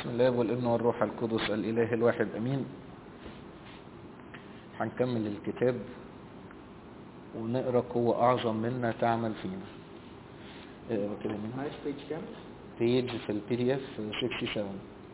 بسم الله والابن والروح القدس الإله الواحد أمين هنكمل الكتاب ونقرأ قوة أعظم منا تعمل فينا اقرأ كده منها معلش بيج كام؟ بيج في البي دي اف 67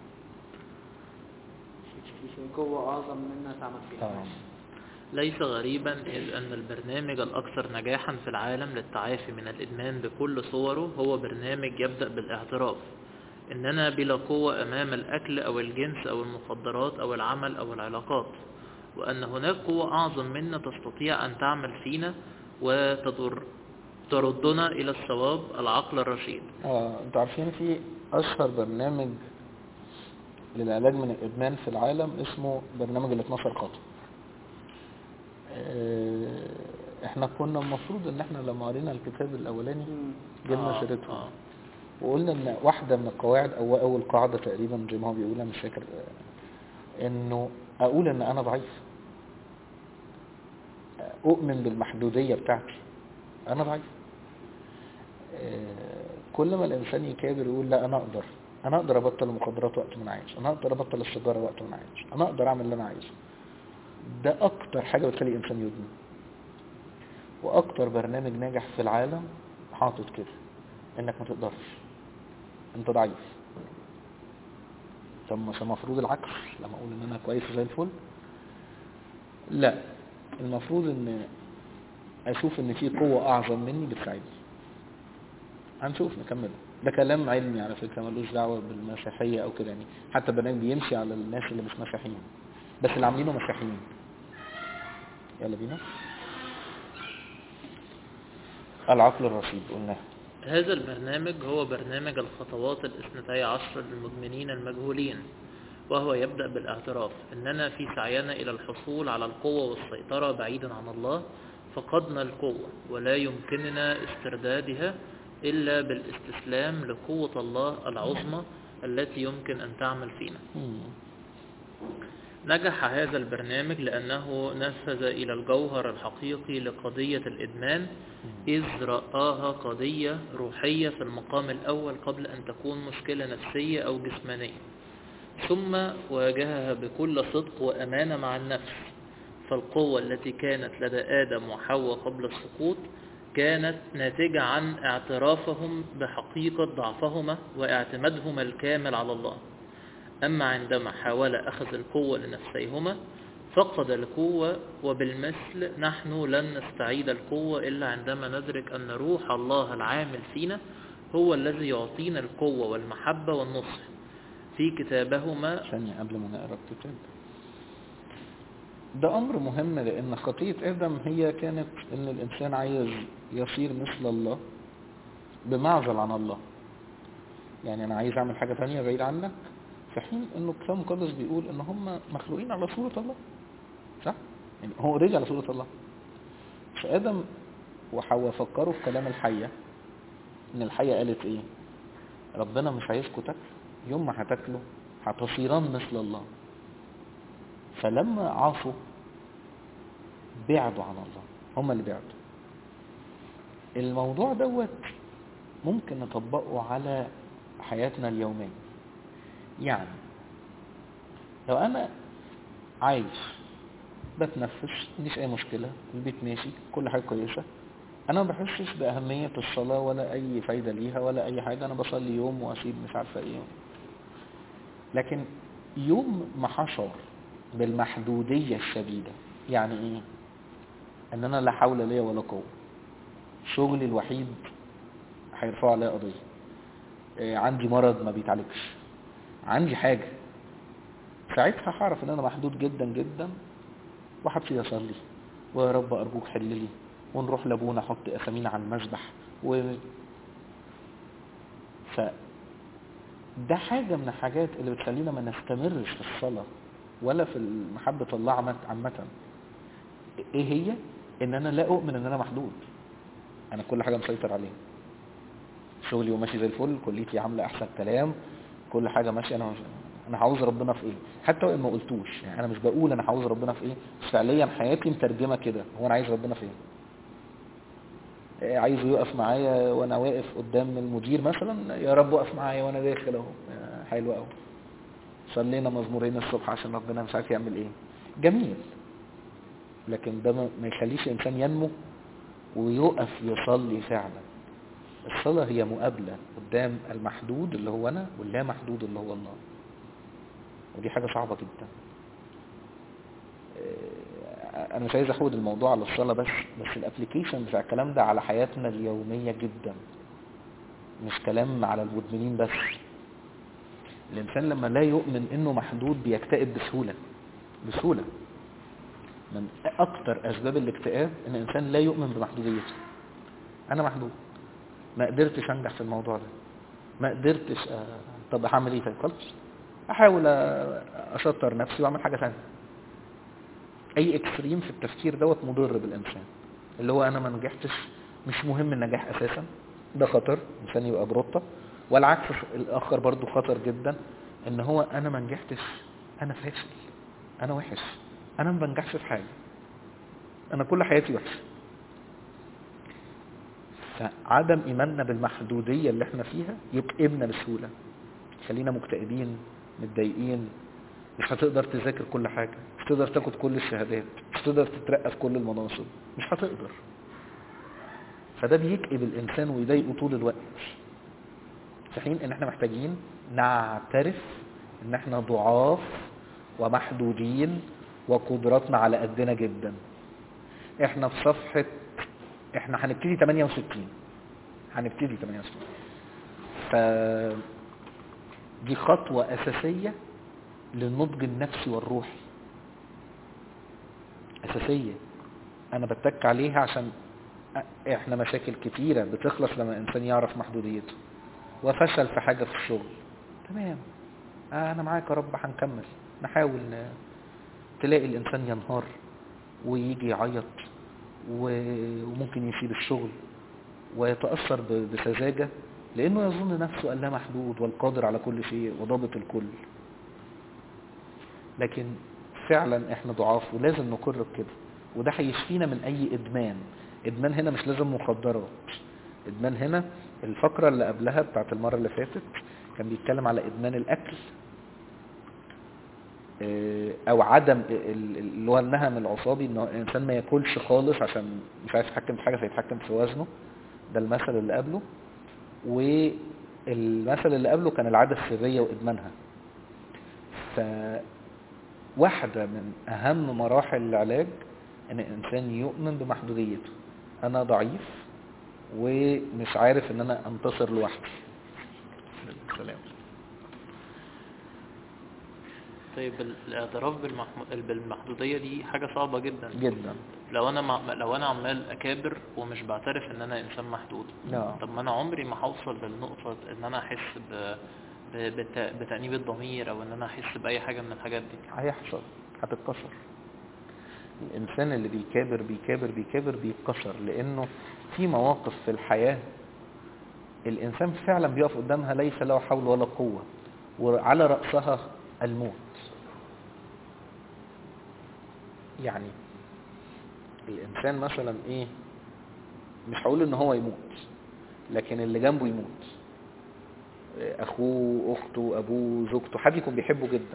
قوة أعظم منا تعمل فيها اه ليس غريبا إذ أن البرنامج الأكثر نجاحا في العالم للتعافي من الإدمان بكل صوره هو برنامج يبدأ بالاعتراف إننا بلا قوة أمام الأكل أو الجنس أو المخدرات أو العمل أو العلاقات وأن هناك قوة أعظم منا تستطيع أن تعمل فينا وتضر تردنا إلى الصواب العقل الرشيد اه انتوا عارفين في اشهر برنامج للعلاج من الادمان في العالم اسمه برنامج ال 12 خطوه آه، احنا كنا المفروض ان احنا لما قرينا الكتاب الاولاني جبنا آه، سيرته آه. وقلنا ان واحده من القواعد او اول قاعده تقريبا زي ما هو بيقولها مش فاكر آه، انه اقول ان انا ضعيف آه، اؤمن بالمحدوديه بتاعتي انا ضعيف آه، كل ما الانسان يكابر يقول لا انا اقدر انا اقدر ابطل المخدرات وقت ما انا عايز انا اقدر ابطل السيجاره وقت ما انا عايز انا اقدر اعمل اللي انا عايزه ده اكتر حاجه بتخلي الانسان يدمن واكتر برنامج ناجح في العالم حاطط كده انك ما تقدرش انت ضعيف طب مش المفروض العكس لما اقول ان انا كويس زي الفل لا المفروض ان اشوف ان في قوة اعظم مني بتساعدني هنشوف نكمل ده كلام علمي على فكرة ملوش دعوة بالمسيحية او كده يعني حتى البرنامج بيمشي على الناس اللي مش مسيحيين بس اللي عاملينه مسيحيين يلا بينا العقل الرشيد قلناه هذا البرنامج هو برنامج الخطوات الاثنتي عشر للمدمنين المجهولين وهو يبدأ بالاعتراف أننا في سعينا إلى الحصول على القوة والسيطرة بعيدا عن الله فقدنا القوة ولا يمكننا استردادها إلا بالاستسلام لقوة الله العظمى التي يمكن أن تعمل فينا مم. نجح هذا البرنامج لأنه نفذ إلى الجوهر الحقيقي لقضية الإدمان إذ رآها قضية روحية في المقام الأول قبل أن تكون مشكلة نفسية أو جسمانية ثم واجهها بكل صدق وأمانة مع النفس فالقوة التي كانت لدى آدم وحواء قبل السقوط كانت ناتجة عن اعترافهم بحقيقة ضعفهما واعتمادهما الكامل على الله أما عندما حاول أخذ القوة لنفسيهما فقد القوة وبالمثل نحن لن نستعيد القوة إلا عندما ندرك أن روح الله العامل فينا هو الذي يعطينا القوة والمحبة والنصح في كتابهما ثانية قبل ما نقرا الكتاب ده أمر مهم لأن خطية آدم هي كانت إن الإنسان عايز يصير مثل الله بمعزل عن الله يعني أنا عايز أعمل حاجة تانية بعيد عنك في حين إنه الكتاب المقدس بيقول إن هم مخلوقين على صورة الله صح؟ يعني هو اوريدي على صورة الله فآدم وحواء فكروا في كلام الحية إن الحية قالت إيه؟ ربنا مش عايزكم تاكلوا يوم ما هتاكلوا هتصيران مثل الله فلما عصوا بعدوا عن الله هم اللي بعدوا الموضوع دوت ممكن نطبقه على حياتنا اليومية يعني لو انا عايش بتنفس مفيش اي مشكلة البيت ماشي كل حاجة كويسة انا ما بحسش باهمية الصلاة ولا اي فايدة ليها ولا اي حاجة انا بصلي يوم واسيب مش عارفة ايه لكن يوم ما حشر بالمحدودية الشديدة يعني ايه ان انا لا حول لي ولا قوة شغلي الوحيد هيرفعوا عليا قضية إيه عندي مرض ما بيتعالجش عندي حاجة ساعتها هعرف ان انا محدود جدا جدا وهبتدي اصلي ويا رب ارجوك حل لي ونروح لابونا احط اسامينا على المسبح و ف ده حاجة من الحاجات اللي بتخلينا ما نستمرش في الصلاة ولا في محبة الله عامة- عامة ايه هي ان انا لا اؤمن ان انا محدود انا كل حاجة مسيطر عليها شغلي وماشي زي الفل كليتي عاملة احسن كلام كل حاجة ماشية انا مش انا عاوز ربنا في ايه حتى وان ما قلتوش يعني انا مش بقول انا عاوز ربنا في ايه بس فعليا حياتي مترجمة كده هو انا عايز ربنا في ايه إيه عايزه يقف معايا وانا واقف قدام المدير مثلا يا رب وقف معايا وانا داخل اهو آه، حلو قوي صلينا مزمورين الصبح عشان ربنا مش عارف يعمل ايه جميل لكن ده ما ما يخليش الانسان ينمو ويقف يصلي فعلا الصلاة هي مقابلة قدام المحدود اللي هو انا واللا محدود اللي هو الله ودي حاجة صعبة جدا آه، انا مش عايز احود الموضوع على الصلاة بس بس الابليكيشن بتاع الكلام ده على حياتنا اليومية جدا مش كلام على المدمنين بس الانسان لما لا يؤمن انه محدود بيكتئب بسهولة بسهولة من اكتر اسباب الاكتئاب ان الانسان لا يؤمن بمحدوديته انا محدود ما قدرتش انجح في الموضوع ده ما قدرتش آه، طب هعمل ايه طيب خلاص احاول آه، اشطر نفسي واعمل حاجة ثانيه اي اكستريم في التفكير دوت مضر بالانسان اللي هو انا ما نجحتش مش مهم النجاح اساسا ده خطر الانسان يبقى بروطة والعكس الاخر برضو خطر جدا ان هو انا ما نجحتش انا فاشل انا وحش انا ما بنجحش في حاجة انا كل حياتي وحش فعدم ايماننا بالمحدودية اللي احنا فيها يكئبنا بسهولة خلينا مكتئبين متضايقين مش هتقدر تذاكر كل حاجة مش هتقدر تاخد كل الشهادات مش هتقدر تترقى في كل المناصب مش هتقدر فده بيكئب الانسان ويضايقه طول الوقت في حين ان احنا محتاجين نعترف ان احنا ضعاف ومحدودين وقدراتنا على قدنا جدا احنا في صفحة احنا هنبتدي 68 هنبتدي 68 ف دي خطوة اساسية للنضج النفسي والروحي اساسية انا بتك عليها عشان احنا مشاكل كتيرة بتخلص لما الانسان يعرف محدوديته وفشل في حاجة في الشغل تمام آه انا معاك يا رب هنكمل نحاول ن... تلاقي الانسان ينهار ويجي يعيط و- وممكن يسيب الشغل ويتأثر ب- بسذاجة لانه يظن نفسه أن لا محدود والقادر على كل شيء وضابط الكل لكن فعلا احنا ضعاف ولازم نقر بكده وده هيشفينا من اي ادمان ادمان هنا مش لازم مخدرات ادمان هنا الفقرة اللي قبلها بتاعت المرة اللي فاتت كان بيتكلم على ادمان الاكل اه، او عدم ال- ال- اللي هو النهم العصابي ان الانسان ما ياكلش خالص عشان مش عايز يتحكم في حاجة فيتحكم في وزنه ده المثل اللي قبله والمثل اللي قبله كان العادة السرية وادمانها فواحدة من اهم مراحل العلاج ان الانسان يؤمن بمحدوديته انا ضعيف ومش عارف ان انا انتصر لوحدي سلام طيب ال- الاعتراف بالمحم- بالمحدودية دي حاجة صعبة جدا جدا لو انا مع... لو انا عمال اكابر ومش بعترف ان انا انسان محدود لا. طب ما انا عمري ما هوصل للنقطة ان انا احس ب... ب... بت... بتأنيب الضمير او ان انا احس باي حاجة من الحاجات دي هيحصل هتتكسر الانسان اللي بيكابر بيكابر بيكابر بيتكسر لانه في مواقف في الحياة الانسان فعلا بيقف قدامها ليس له حول ولا قوة وعلى رأسها الموت يعني الانسان مثلا ايه مش هقول ان هو يموت لكن اللي جنبه يموت اخوه اخته ابوه زوجته حد يكون بيحبه جدا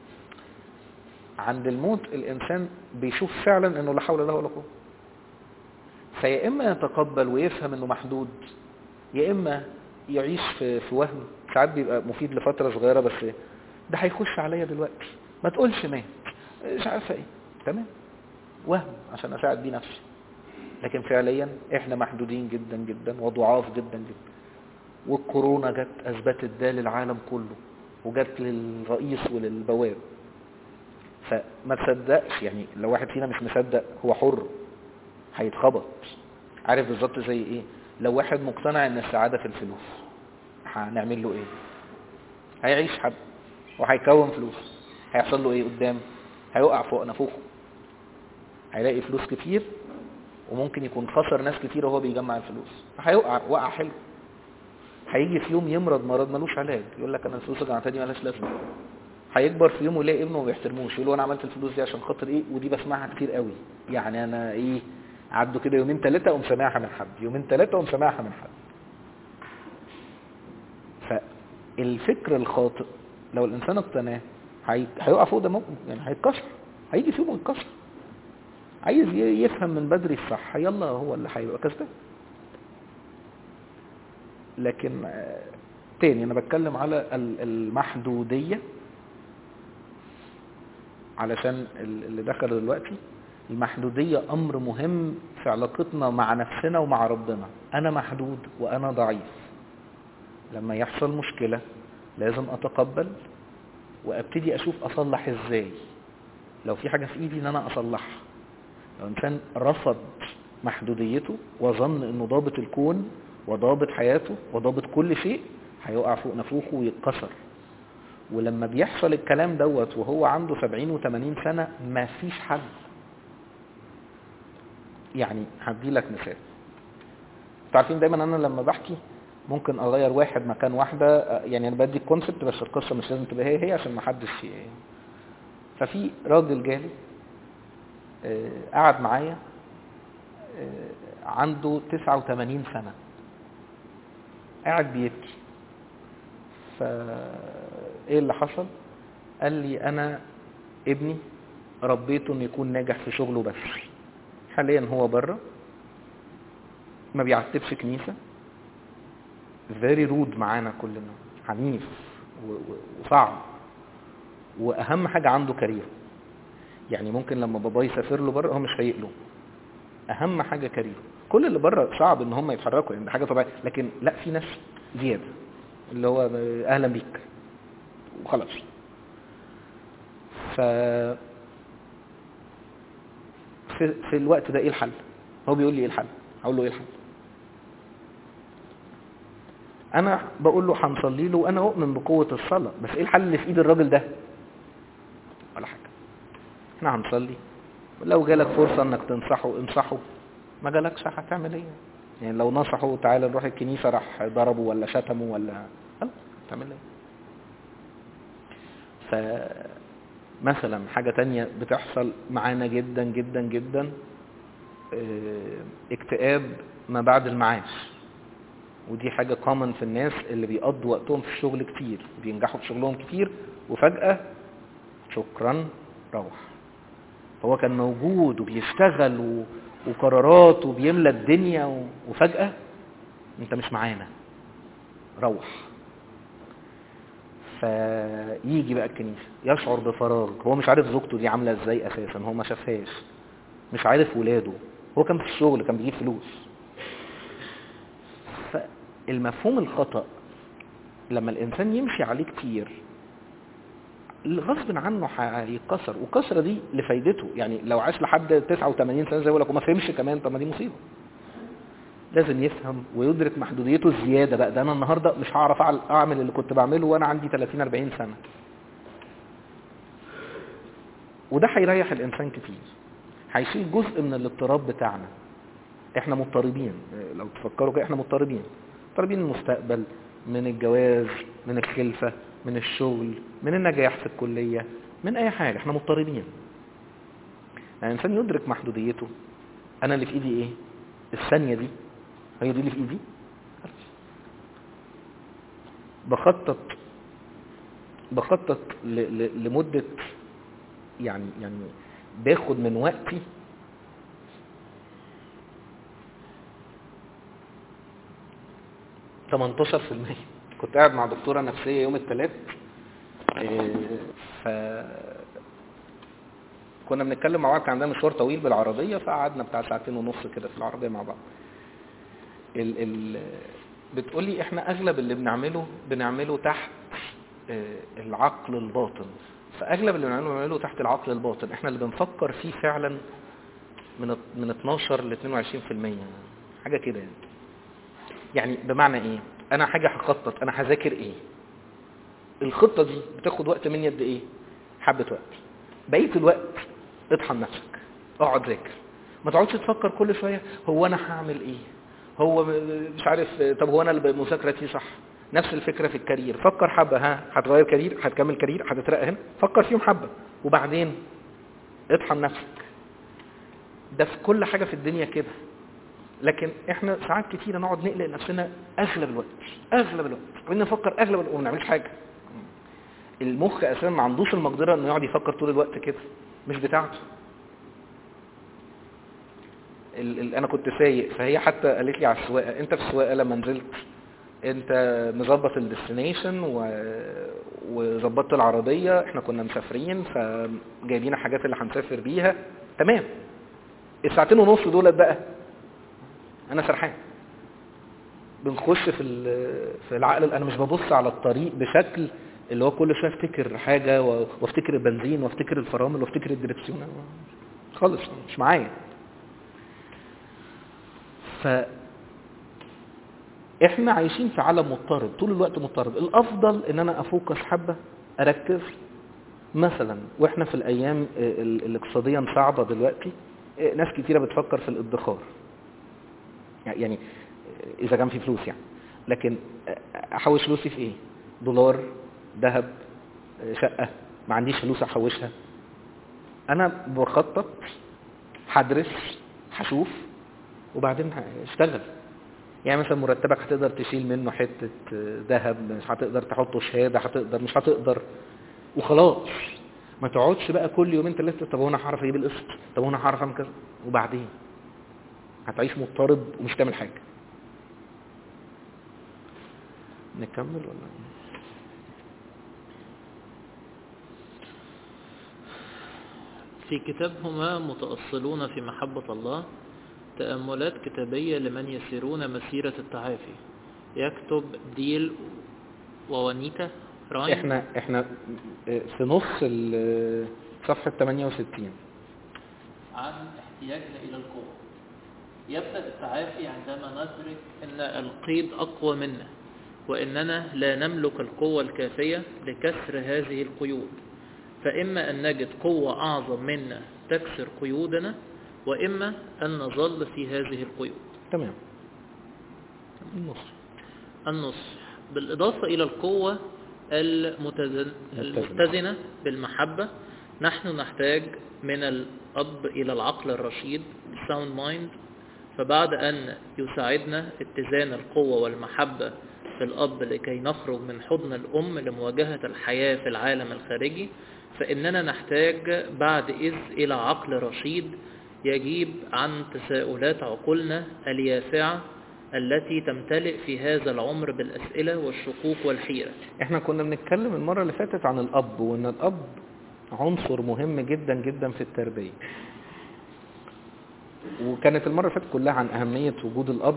عند الموت الانسان بيشوف فعلا انه لا حول له ولا قوه فيا اما يتقبل ويفهم انه محدود يا اما يعيش في في وهم ساعات بيبقى مفيد لفتره صغيره بس ده هيخش عليا دلوقتي ما تقولش مات مش عارفه ايه تمام وهم عشان اساعد بيه نفسي لكن فعليا احنا محدودين جدا جدا وضعاف جدا جدا والكورونا جت اثبتت ده للعالم كله وجت للرئيس وللبواب فما تصدقش يعني لو واحد فينا مش مصدق هو حر هيتخبط عارف بالظبط زي ايه لو واحد مقتنع ان السعادة في الفلوس هنعمل له ايه هيعيش حب وهيكون فلوس هيحصل له ايه قدام هيقع فوق نافوخه هيلاقي فلوس كتير وممكن يكون خسر ناس كتير وهو بيجمع الفلوس فهيقع وقع حلو هيجي في يوم يمرض مرض ملوش علاج يقول لك انا الفلوس اللي جمعتها دي مالهاش لازمه هيكبر في يوم ويلاقي ابنه ما بيحترموش يقول له انا عملت الفلوس دي عشان خاطر ايه ودي بسمعها كتير قوي يعني انا ايه عدوا كده يومين ثلاثه اقوم سامعها من حد يومين ثلاثه اقوم سامعها من حد فالفكر الخاطئ لو الانسان اقتناه هي- هيقع فوق دماغه يعني هيتكسر هيجي في يوم يتكسر عايز ي- يفهم من بدري الصح يلا هو اللي هيبقى كسبان لكن آه، تاني انا بتكلم على ال- المحدودية علشان ال- اللي دخل دلوقتي المحدودية امر مهم في علاقتنا مع نفسنا ومع ربنا انا محدود وانا ضعيف لما يحصل مشكلة لازم اتقبل وابتدي اشوف اصلح ازاي لو في حاجة في ايدي ان انا اصلحها لو انسان رفض محدوديته وظن انه ضابط الكون وضابط حياته وضابط كل شيء هيقع فوق نافوخه ويتكسر ولما بيحصل الكلام دوت وهو عنده 70 و80 سنة مفيش حل يعني هدي لك مثال انتوا عارفين دايما انا لما بحكي ممكن اغير واحد مكان واحدة آه، يعني انا بدي الكونسبت بس القصة مش لازم تبقى هي هي عشان ما حدش ي- ففي راجل جالي آه، قعد معايا آه، عنده 89 سنة قاعد بيبكي فايه اللي حصل قال لي انا ابني ربيته انه يكون ناجح في شغله بس حاليا هو بره ما بيعتبش كنيسة فيري رود معانا كلنا عنيف و- و- وصعب واهم حاجة عنده كارير يعني ممكن لما بابا يسافر له بره هو مش فايق له اهم حاجة كارير كل اللي بره صعب ان هم يتحركوا يعني ده حاجة طبيعية لكن لا في ناس زيادة اللي هو اهلا بيك وخلاص ف في, في الوقت ده ايه الحل هو بيقول لي ايه الحل هقول له ايه الحل انا بقول له هنصلي له وانا اؤمن بقوة الصلاة بس ايه الحل اللي في ايد الراجل ده ولا حاجة احنا هنصلي لو جالك فرصة انك تنصحه انصحه ما جالكش هتعمل ايه يعني لو نصحه تعالى نروح الكنيسة راح ضربه ولا شتمه ولا خلاص تعمل ايه فمثلا حاجة تانية بتحصل معانا جدا جدا جدا اه، اكتئاب ما بعد المعاش ودي حاجة كومن في الناس اللي بيقضوا وقتهم في الشغل كتير بينجحوا في شغلهم كتير وفجأة شكرا روح هو كان موجود وبيشتغل و... وقرارات وبيملى الدنيا و... وفجأة انت مش معانا روح فيجي بقى الكنيسة يشعر بفراغ هو مش عارف زوجته دي عاملة ازاي اساسا هو ما شافهاش مش عارف ولاده هو كان في الشغل كان بيجيب فلوس فالمفهوم الخطأ لما الانسان يمشي عليه كتير غصب عنه هيتكسر والكسره دي لفايدته يعني لو عاش لحد 89 سنه زي ما بقول لك وما فهمش كمان طب ما دي مصيبه لازم يفهم ويدرك محدوديته الزياده بقى ده انا النهارده مش هعرف أعل- اعمل اللي كنت بعمله وانا عندي 30 40 سنه وده هيريح الانسان كتير هيشيل جزء من الاضطراب بتاعنا احنا مضطربين لو تفكروا كده احنا مضطربين مضطربين من المستقبل من الجواز من الخلفة من الشغل من النجاح في الكلية من اي حاجة احنا مضطربين يعني الانسان يدرك محدوديته انا اللي في ايدي ايه الثانية دي هي دي اللي في ايدي خلاص. بخطط بخطط ل... ل... لمدة يعني يعني باخد من وقتي تمنتاشر في المية كنت قاعد مع دكتورة نفسية يوم الثلاث ف كنا بنتكلم مع بعض كان عندنا مشوار طويل بالعربية فقعدنا بتاع ساعتين ونص كده في العربية مع بعض ال ال بتقولي احنا اغلب اللي بنعمله بنعمله تحت آه، العقل الباطن فاغلب اللي بنعمله بنعمله تحت العقل الباطن احنا اللي بنفكر فيه فعلا من من 12 ل 22% حاجة كده يعني يعني بمعنى ايه انا حاجة هخطط انا هذاكر ايه الخطة دي بتاخد وقت مني قد ايه حبة وقت بقية الوقت اطحن نفسك اقعد ذاكر ما تقعدش تفكر كل شوية هو انا هعمل ايه هو م- مش عارف طب هو انا اللي مذاكرتي صح نفس الفكرة في الكارير فكر حبة ها هتغير كارير هتكمل كارير هتترقى هنا فكر فيهم حبة وبعدين اطحن نفسك ده في كل حاجة في الدنيا كده لكن احنا ساعات كتيرة نقعد نقلق نفسنا اغلب الوقت اغلب الوقت وان نفكر اغلب الوقت وما نعملش حاجة المخ اساسا ما عندوش المقدره انه يقعد يفكر طول الوقت كده مش بتاعته ال ال انا كنت سايق فهي حتى قالت لي على السواقه انت في السواقه لما نزلت انت مظبط الديستنيشن و... وظبطت العربيه احنا كنا مسافرين فجايبين الحاجات اللي هنسافر بيها تمام الساعتين ونص دولت بقى انا سرحان بنخش في ال- في العقل انا مش ببص على الطريق بشكل اللي هو كل شويه افتكر حاجه و- وافتكر البنزين وافتكر الفرامل وافتكر الدركسيون خالص مش معايا ف احنا عايشين في عالم مضطرب طول الوقت مضطرب الافضل ان انا افوكس حبه اركز مثلا واحنا في الايام ال- الاقتصاديه صعبه دلوقتي ناس كتيره بتفكر في الادخار يعني اذا كان في فلوس يعني لكن احوش فلوسي في ايه دولار ذهب شقه ما عنديش فلوس احوشها انا بخطط هدرس هشوف وبعدين اشتغل يعني مثلا مرتبك هتقدر تشيل منه حته ذهب مش هتقدر تحطه شهاده هتقدر مش هتقدر وخلاص ما تقعدش بقى كل يومين ثلاثه طب هو انا هعرف اجيب القسط طب هو انا هعرف اعمل كذا وبعدين هتعيش مضطرب ومش تعمل حاجه نكمل ولا في كتابهما متأصلون في محبة الله تأملات كتابية لمن يسيرون مسيرة التعافي يكتب ديل وونيتا راين احنا احنا في نص ال- صفحه 68 عن احتياجنا إلى القوة يبدأ التعافي عندما ندرك أن القيد أقوى منا وأننا لا نملك القوة الكافية لكسر هذه القيود فإما أن نجد قوة أعظم منا تكسر قيودنا وإما أن نظل في هذه القيود تمام النص النصح بالإضافة إلى القوة المتزن المتزنة بالمحبة نحن نحتاج من الأب إلى العقل الرشيد sound mind فبعد أن يساعدنا اتزان القوة والمحبة في الأب لكي نخرج من حضن الأم لمواجهة الحياة في العالم الخارجي فإننا نحتاج بعد إذ إلى عقل رشيد يجيب عن تساؤلات عقولنا اليافعة التي تمتلئ في هذا العمر بالأسئلة والشكوك والحيرة احنا كنا بنتكلم المره اللي فاتت عن الاب وان الاب عنصر مهم جدا جدا في التربيه وكانت المره اللي فاتت كلها عن اهميه وجود الاب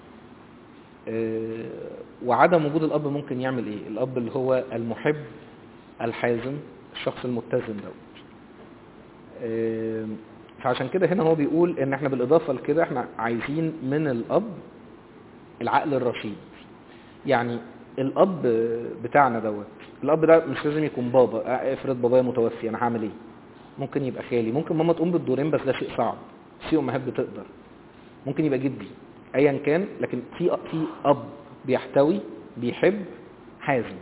آه، وعدم وجود الاب ممكن يعمل ايه الاب اللي هو المحب الحازم الشخص المتزن دوت آه، فعشان كده هنا هو بيقول ان احنا بالاضافه لكده احنا عايزين من الاب العقل الرشيد يعني الاب بتاعنا دوت الاب ده مش لازم يكون بابا اه، افرض بابايا متوفي انا هعمل ايه ممكن يبقى خالي ممكن ماما تقوم بالدورين بس ده شيء صعب في امهات بتقدر ممكن يبقى جدي ايا كان لكن في في اب بيحتوي بيحب حازم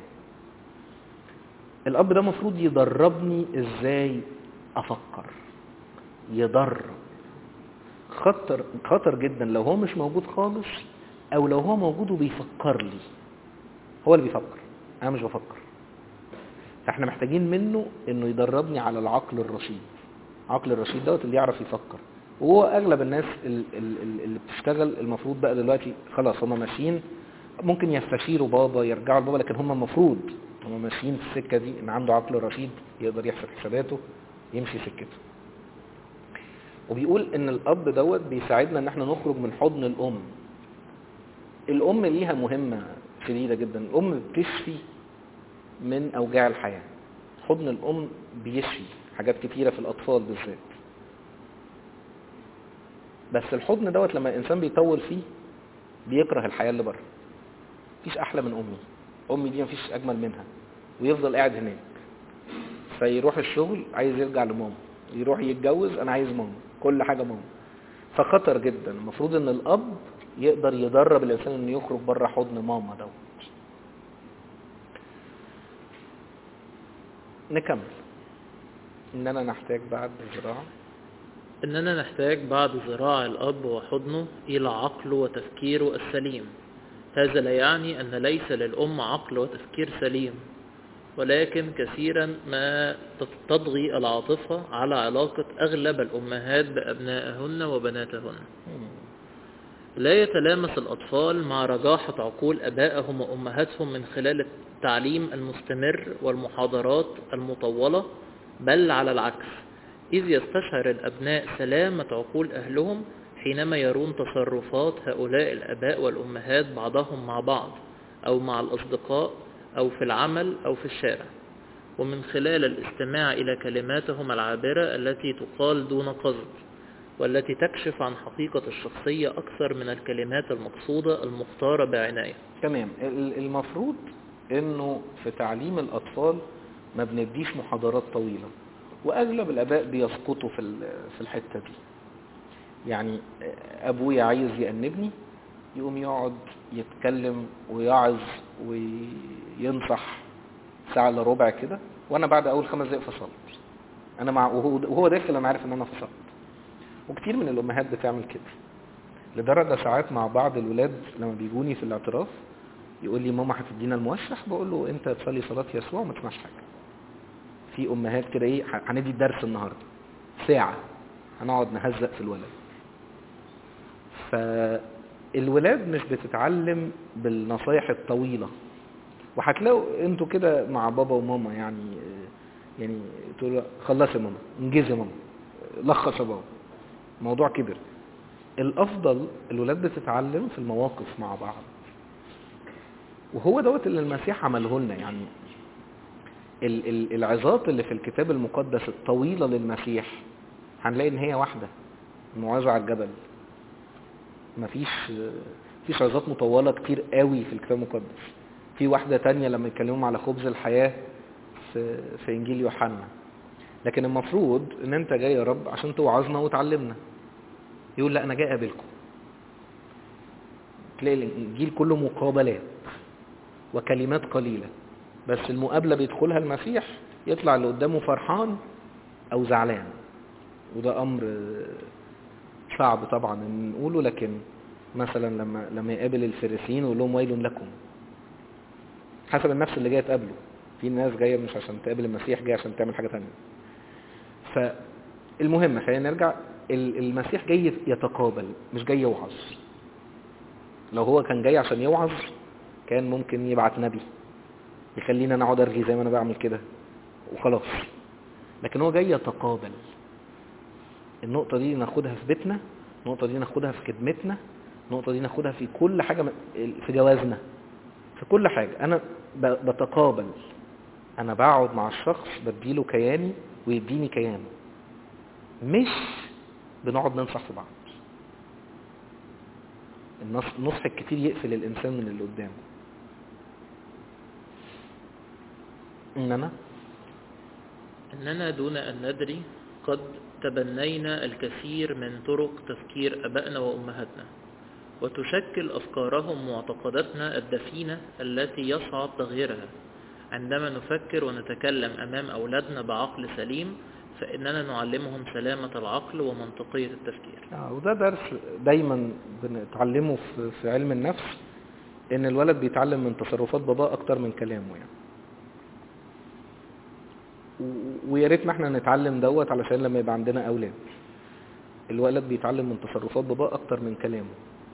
الاب ده المفروض يدربني ازاي افكر يدرب خطر خطر جدا لو هو مش موجود خالص او لو هو موجود وبيفكر لي هو اللي بيفكر انا مش بفكر فاحنا محتاجين منه انه يدربني على العقل الرشيد العقل الرشيد دوت اللي يعرف يفكر وهو اغلب الناس ال- ال- ال- اللي بتشتغل المفروض بقى دلوقتي خلاص هم ماشيين ممكن يستشيروا بابا يرجعوا لبابا لكن هم المفروض هم ماشيين في السكه دي ان عنده عقل رشيد يقدر يحسب حساباته يمشي سكته وبيقول ان الاب دوت بيساعدنا ان احنا نخرج من حضن الام الام ليها مهمه شديده جدا الام بتشفي من اوجاع الحياه حضن الام بيشفي حاجات كتيره في الاطفال بالذات بس الحضن دوت لما الانسان بيطول فيه بيكره الحياه اللي بره مفيش احلى من امي امي دي مفيش اجمل منها ويفضل قاعد هناك فيروح الشغل عايز يرجع لماما يروح يتجوز انا عايز ماما كل حاجه ماما فخطر جدا المفروض ان الاب يقدر يدرب الانسان انه يخرج بره حضن ماما دوت نكمل اننا نحتاج بعد زراعه إننا نحتاج بعد زراع الأب وحضنه إلى عقله وتفكيره السليم هذا لا يعني أن ليس للأم عقل وتفكير سليم ولكن كثيرا ما تطغي العاطفة على علاقة أغلب الأمهات بأبنائهن وبناتهن لا يتلامس الأطفال مع رجاحة عقول أبائهم وأمهاتهم من خلال التعليم المستمر والمحاضرات المطولة بل على العكس إذ يستشعر الأبناء سلامة عقول أهلهم حينما يرون تصرفات هؤلاء الأباء والأمهات بعضهم مع بعض أو مع الأصدقاء أو في العمل أو في الشارع ومن خلال الاستماع إلى كلماتهم العابرة التي تقال دون قصد والتي تكشف عن حقيقة الشخصية أكثر من الكلمات المقصودة المختارة بعناية تمام ال- المفروض انه في تعليم الاطفال ما بنديش محاضرات طويلة واغلب الاباء بيسقطوا في ال- في الحتة دي يعني ابويا عايز يأنبني يقوم يقعد يتكلم ويعظ وينصح ساعة الا ربع كده وانا بعد اول خمس دقايق فصلت انا مع وهو وهو داخل انا عارف ان انا فصلت وكتير من الامهات بتعمل كده لدرجة ساعات مع بعض الولاد لما بيجوني في الاعتراف يقول لي ماما هتدينا الموشح بقول له انت تصلي صلاة يسوع وما تسمعش حاجة في امهات كده ايه ه- هندي الدرس النهاردة ساعة هنقعد نهزق في الولد فالولاد مش بتتعلم بالنصايح الطويلة وهتلاقوا انتوا كده مع بابا وماما يعني يعني تقول له خلص يا ماما انجزي يا ماما لخص يا بابا الموضوع كبر الافضل الولاد بتتعلم في المواقف مع بعض وهو دوت اللي المسيح عمله لنا يعني ال- ال- العظات اللي في الكتاب المقدس الطويلة للمسيح هنلاقي ان هي واحدة الموعظة على الجبل مفيش مفيش عظات مطولة كتير قوي في الكتاب المقدس في واحدة تانية لما يتكلموا على خبز الحياة في, في انجيل يوحنا لكن المفروض ان انت جاي يا رب عشان توعظنا وتعلمنا يقول لا انا جاي اقابلكم تلاقي الانجيل كله مقابلات وكلمات قليلة بس المقابلة بيدخلها المسيح يطلع اللي قدامه فرحان او زعلان وده امر صعب طبعا ان نقوله لكن مثلا لما لما يقابل الفريسيين ويقول لهم ويل لكم حسب النفس اللي جايه تقابله في ناس جايه مش عشان تقابل المسيح جايه عشان تعمل حاجه ثانيه فالمهم خلينا نرجع ال- المسيح جاي يتقابل مش جاي يوعظ لو هو كان جاي عشان يوعظ كان ممكن يبعت نبي يخلينا انا اقعد ارغي زي ما انا بعمل كده وخلاص لكن هو جاي يتقابل النقطة دي ناخدها في بيتنا النقطة دي ناخدها في خدمتنا النقطة دي ناخدها في كل حاجة م- في جوازنا في كل حاجة أنا ب- بتقابل أنا بقعد مع الشخص بديله كياني ويديني كيانه مش بنقعد ننصح في بعض النص- النصح الكتير يقفل الإنسان من اللي قدامه إنما أننا دون أن ندري قد تبنينا الكثير من طرق تفكير أبائنا وأمهاتنا وتشكل أفكارهم معتقداتنا الدفينة التي يصعب تغييرها عندما نفكر ونتكلم أمام أولادنا بعقل سليم فإننا نعلمهم سلامة العقل ومنطقية التفكير آه، وده درس دايما بنتعلمه في, في علم النفس ان الولد بيتعلم من تصرفات باباه اكتر من كلامه يعني و- ويا ريتنا احنا نتعلم دوت علشان لما يبقى عندنا اولاد الولد بيتعلم من تصرفات باباه اكتر من كلامه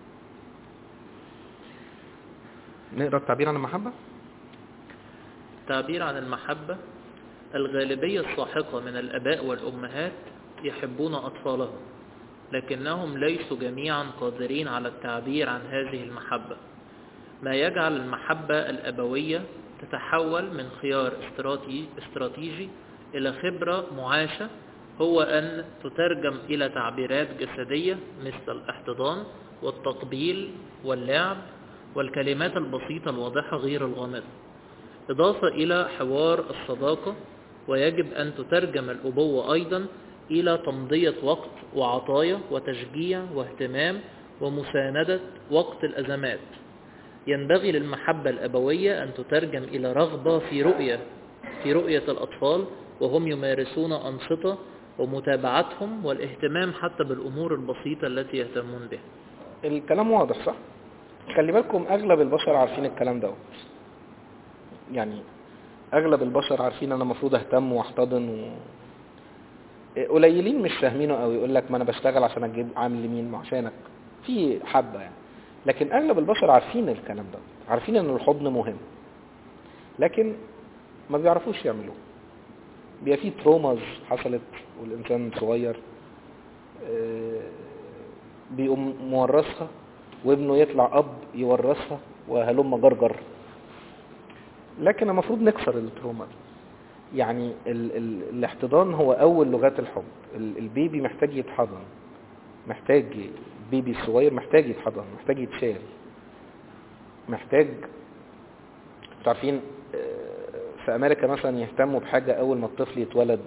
نقرا التعبير عن المحبه التعبير عن المحبة الغالبية الساحقة من الأباء والأمهات يحبون أطفالهم لكنهم ليسوا جميعا قادرين على التعبير عن هذه المحبة ما يجعل المحبة الأبوية تتحول من خيار استراتي- استراتيجي إلى خبرة معاشة هو أن تترجم إلى تعبيرات جسدية مثل الاحتضان والتقبيل واللعب والكلمات البسيطة الواضحة غير الغامضة إضافة إلى حوار الصداقة ويجب أن تترجم الأبوة أيضا إلى تمضية وقت وعطايا وتشجيع واهتمام ومساندة وقت الأزمات ينبغي للمحبة الأبوية أن تترجم إلى رغبة في رؤية في رؤية الأطفال وهم يمارسون أنشطة ومتابعتهم والاهتمام حتى بالأمور البسيطة التي يهتمون بها الكلام واضح صح خلي بالكم اغلب البشر عارفين الكلام دوت يعني اغلب البشر عارفين انا المفروض اهتم واحتضن و... قليلين مش فاهمينه قوي يقول لك ما انا بشتغل عشان اجيب عامل لمين ما عشانك في حبه يعني لكن اغلب البشر عارفين الكلام ده عارفين ان الحضن مهم لكن ما بيعرفوش يعملوه بيبقى في تروماز حصلت والانسان صغير آه، بيقوم مورثها وابنه يطلع اب يورثها وهلم جرجر لكن المفروض نكسر التروما دي يعني ال ال الاحتضان هو اول لغات الحب ال البيبي محتاج يتحضن محتاج بيبي صغير محتاج يتحضن محتاج يتشال محتاج انتوا عارفين آه، في امريكا مثلا يهتموا بحاجة اول ما الطفل يتولد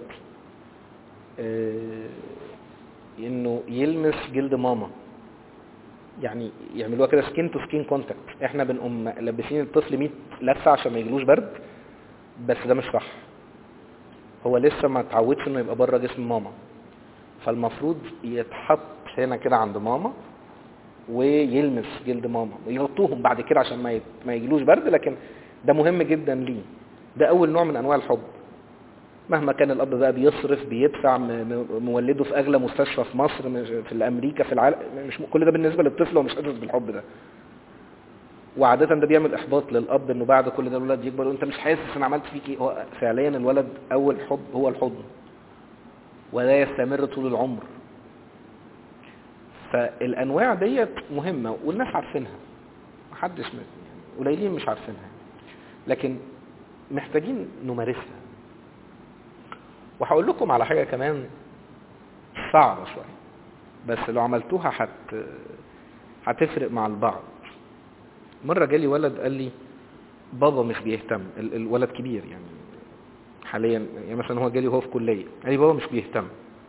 آه، انه يلمس جلد ماما يعني يعملوها كده سكين تو سكين كونتاكت احنا بنقوم لابسين الطفل 100 لفه عشان ما يجيلوش برد بس ده مش صح هو لسه ما اتعودش انه يبقى بره جسم ماما فالمفروض يتحط هنا كده عند ماما ويلمس جلد ماما ويغطوهم بعد كده عشان ما يت- ما يجيلوش برد لكن ده مهم جدا ليه ده اول نوع من انواع الحب مهما كان الاب بقى بيصرف بيدفع م- م- مولده في اغلى مستشفى في مصر مش- في امريكا في العالم مش م- كل ده بالنسبه للطفل هو مش حاسس بالحب ده وعاده ده بيعمل احباط للاب انه بعد كل ده الولد يكبر وانت مش حاسس انا عملت فيك ايه هو فعليا الولد اول حب هو الحضن ولا يستمر طول العمر فالانواع ديت مهمه والناس عارفينها محدش م- يعني قليلين مش عارفينها لكن محتاجين نمارسها وهقول لكم على حاجة كمان صعبة شوية بس لو عملتوها هت هتفرق مع البعض مرة جالي ولد قال لي بابا مش بيهتم ال- الولد كبير يعني حاليا يعني مثلا هو جالي وهو في كلية قال لي بابا مش بيهتم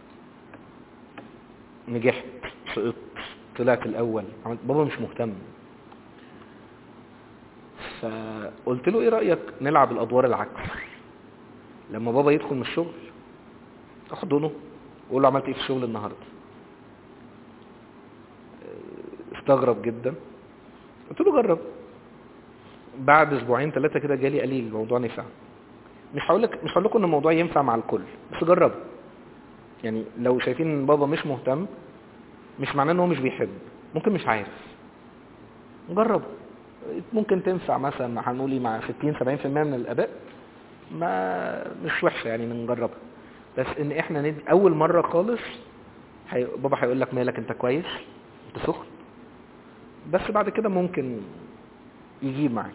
نجحت سقطت طلعت الأول عملت بابا مش مهتم فقلت له ايه رأيك نلعب الأدوار العكس لما بابا يدخل من الشغل احضنه واقول له عملت ايه في الشغل النهارده اه، استغرب جدا قلت له جرب بعد اسبوعين ثلاثه كده جالي قال لي الموضوع نفع مش هقول لك مش هقول لكم ان الموضوع ينفع مع الكل بس جربوا يعني لو شايفين ان بابا مش مهتم مش معناه ان هو مش بيحب ممكن مش عارف جربوا ممكن تنفع مثلا هنقولي مع 60 70% من الاباء ما مش وحشه يعني نجربها بس ان احنا ندي اول مره خالص هي... بابا هيقول لك مالك انت كويس انت سخن بس بعد كده ممكن يجيب معاك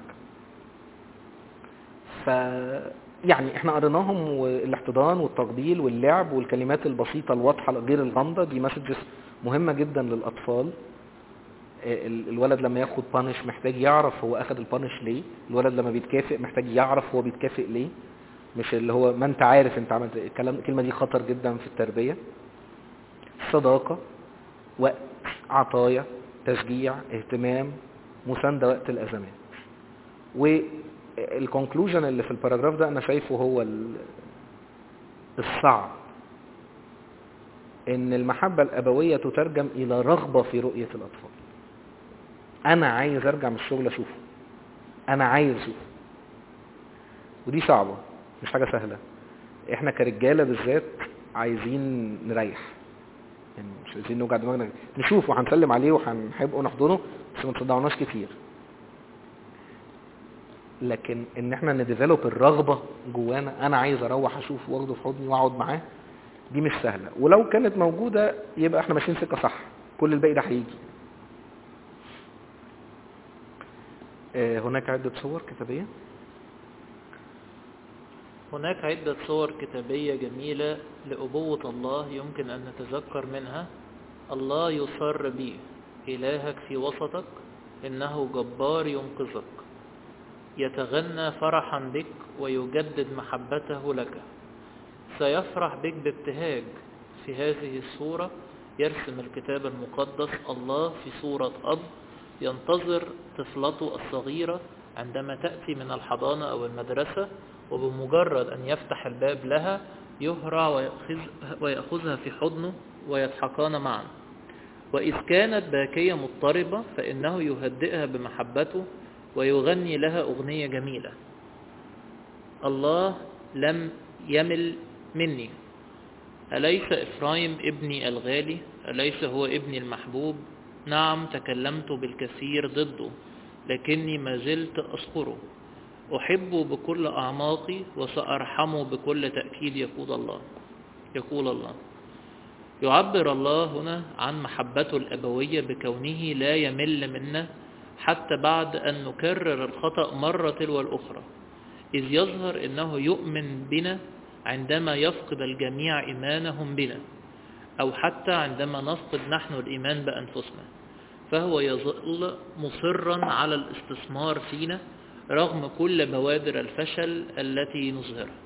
ف يعني احنا قريناهم والاحتضان والتقبيل واللعب والكلمات البسيطه الواضحه غير الغامضه دي مسجز مهمه جدا للاطفال ال- الولد لما ياخد بانش محتاج يعرف هو اخد البانش ليه الولد لما بيتكافئ محتاج يعرف هو بيتكافئ ليه مش اللي هو ما انت عارف انت عملت ايه. الكلام الكلمه دي خطر جدا في التربيه صداقه وقت عطايا تشجيع اهتمام مسانده وقت الازمات والكونكلوجن اللي في الباراجراف ده انا شايفه هو ال- الصعب ان المحبه الابويه تترجم الى رغبه في رؤيه الاطفال انا عايز ارجع من الشغل اشوفه انا عايز اشوفه ودي صعبة مش حاجة سهلة احنا كرجالة بالذات عايزين نريح يعني مش عايزين نوجع دماغنا نشوفه وهنسلم عليه وهنحبه ونحضنه بس ما تصدعناش كتير لكن ان احنا نديفلوب الرغبة جوانا انا عايز اروح اشوفه واخده في حضني واقعد معاه دي مش سهلة ولو كانت موجودة يبقى احنا ماشيين سكة صح كل الباقي ده هيجي آه، هناك عدة صور كتابية هناك عدة صور كتابية جميلة لأبوة الله يمكن أن نتذكر منها الله يصر بي إلهك في وسطك إنه جبار ينقذك يتغنى فرحا بك ويجدد محبته لك سيفرح بك بابتهاج في هذه الصورة يرسم الكتاب المقدس الله في صورة أب ينتظر طفلته الصغيرة عندما تأتي من الحضانة أو المدرسة وبمجرد أن يفتح الباب لها يهرع ويأخذ- ويأخذها في حضنه ويضحكان معا وإذ كانت باكية مضطربة فإنه يهدئها بمحبته ويغني لها أغنية جميلة الله لم يمل مني أليس إفرايم ابني الغالي أليس هو ابني المحبوب نعم تكلمت بالكثير ضده لكني ما زلت أذكره أحبه بكل أعماقي وسأرحمه بكل تأكيد يقول الله يقول الله يعبر الله هنا عن محبته الأبوية بكونه لا يمل منا حتى بعد أن نكرر الخطأ مرة تلو الأخرى إذ يظهر أنه يؤمن بنا عندما يفقد الجميع إيمانهم بنا أو حتى عندما نفقد نحن الإيمان بأنفسنا فهو يظل مصرا على الاستثمار فينا رغم كل بوادر الفشل التي نظهرها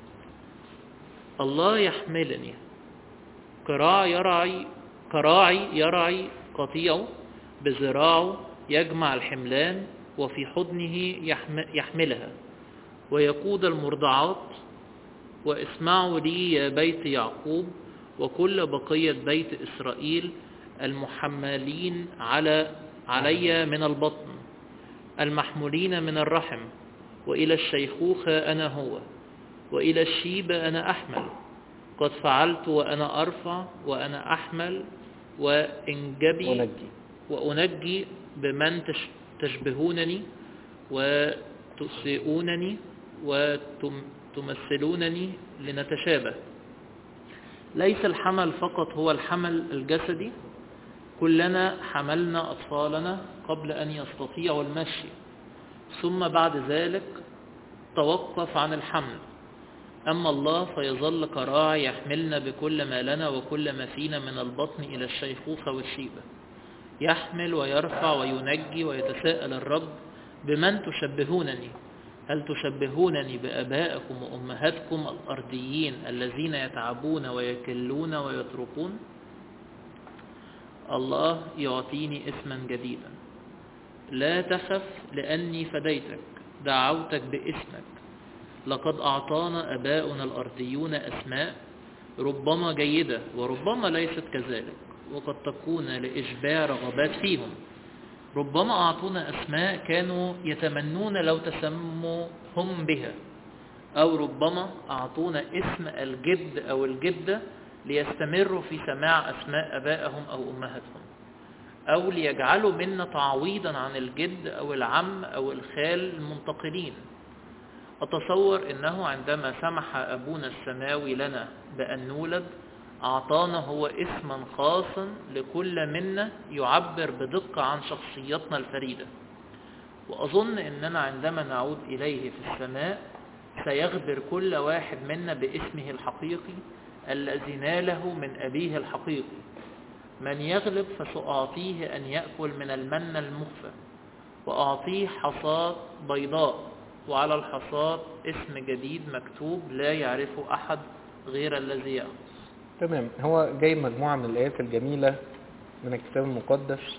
الله يحملني كراعي يرعي كراعي يرعي قطيعه بذراعه يجمع الحملان وفي حضنه يحملها ويقود المرضعات واسمعوا لي يا بيت يعقوب وكل بقية بيت إسرائيل المحملين على علي من البطن المحمولين من الرحم وإلى الشيخوخة أنا هو وإلى الشيبة أنا أحمل قد فعلت وأنا أرفع وأنا أحمل وإنجبي ونجي وأنجي بمن تش- تشبهونني وتسيئونني وتمثلونني لنتشابه ليس الحمل فقط هو الحمل الجسدي كلنا حملنا أطفالنا قبل أن يستطيعوا المشي ثم بعد ذلك توقف عن الحمل أما الله فيظل كراعي يحملنا بكل ما لنا وكل ما فينا من البطن إلى الشيخوخة والشيبة يحمل ويرفع وينجي ويتساءل الرب بمن تشبهونني هل تشبهونني بأبائكم وأمهاتكم الأرضيين الذين يتعبون ويكلون ويتركون الله يعطيني اسما جديدا لا تخف لأني فديتك دعوتك باسمك لقد أعطانا أباؤنا الأرضيون أسماء ربما جيدة وربما ليست كذلك وقد تكون لإشباع رغبات فيهم ربما أعطونا أسماء كانوا يتمنون لو تسموا هم بها أو ربما أعطونا اسم الجد أو الجدة ليستمروا في سماع أسماء أبائهم أو أمهاتهم أو ليجعلوا منا تعويضا عن الجد أو العم أو الخال المنتقلين أتصور أنه عندما سمح أبونا السماوي لنا بأن نولد أعطانا هو اسما خاصا لكل منا يعبر بدقة عن شخصيتنا الفريدة وأظن أننا عندما نعود إليه في السماء سيخبر كل واحد منا باسمه الحقيقي الذي ناله من أبيه الحقيقي من يغلب فسأعطيه أن يأكل من المن المخفى وأعطيه حصاة بيضاء وعلى الحصاة اسم جديد مكتوب لا يعرفه أحد غير الذي يأخذ تمام هو جاي مجموعة من الآيات الجميلة من الكتاب المقدس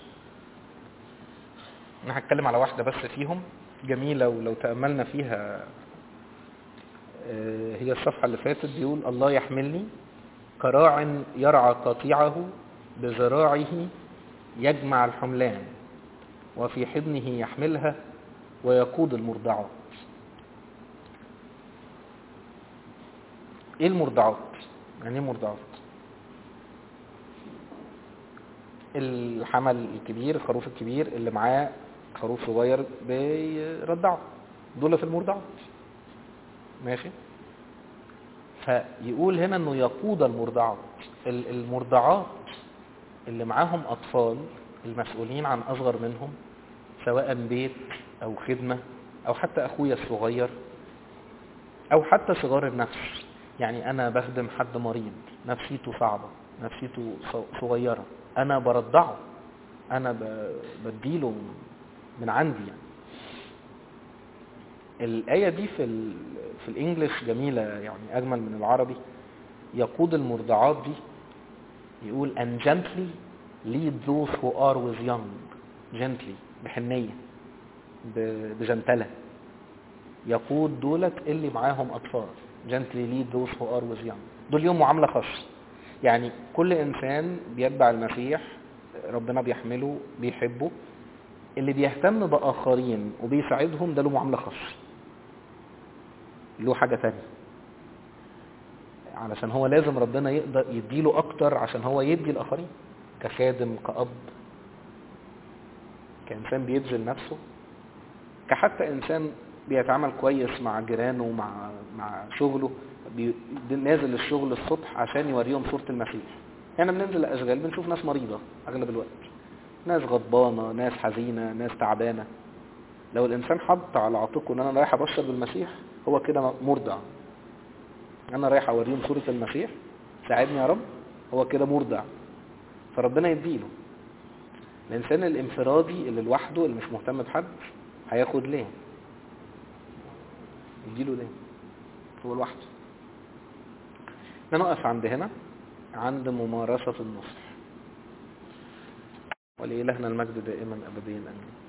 أنا هتكلم على واحدة بس فيهم جميلة ولو تأملنا فيها آه، هي الصفحة اللي فاتت بيقول الله يحملني كراع يرعى قطيعه بذراعه يجمع الحملان وفي حضنه يحملها ويقود المرضعات ايه المرضعات يعني ايه مرضعات الحمل الكبير الخروف الكبير اللي معاه خروف صغير بيرضعه دول في المرضعات ماشي فيقول هنا انه يقود المرضعات ال- المرضعات اللي معاهم اطفال المسؤولين عن اصغر منهم سواء بيت او خدمة او حتى اخويا الصغير او حتى صغار النفس يعني انا بخدم حد مريض نفسيته صعبة نفسيته ص- صغيرة انا برضعه انا ب- بديله من عندي يعني الآية دي في ال في الإنجليش جميلة يعني أجمل من العربي يقود المرضعات دي يقول and gently lead those who are with young gently بحنية ب- بجنتلة يقود دولت اللي معاهم أطفال gently lead those who are with young دول ليهم معاملة خاصة يعني كل إنسان بيتبع المسيح ربنا بيحمله بيحبه اللي بيهتم بآخرين وبيساعدهم ده له معاملة خاصة له حاجة تانية علشان هو لازم ربنا يقدر يديله اكتر عشان هو يدي الاخرين كخادم كأب كإنسان بيبذل نفسه كحتى إنسان بيتعامل كويس مع جيرانه ومع مع شغله بي... نازل الشغل الصبح عشان يوريهم صورة المسيح يعني بننزل الأشغال بنشوف ناس مريضة أغلب الوقت ناس غضبانة ناس حزينة ناس تعبانة لو الإنسان حط على عاتقه إن أنا رايح أبشر بالمسيح هو كده مرضع أنا رايح أوريهم صورة المسيح ساعدني يا رب هو كده مرضع فربنا يديله الإنسان الانفرادي اللي لوحده اللي مش مهتم بحد هياخد ليه يديله ليه هو لوحده نقف عند هنا عند ممارسة النصح ولإلهنا المجد دائما أبديا أمين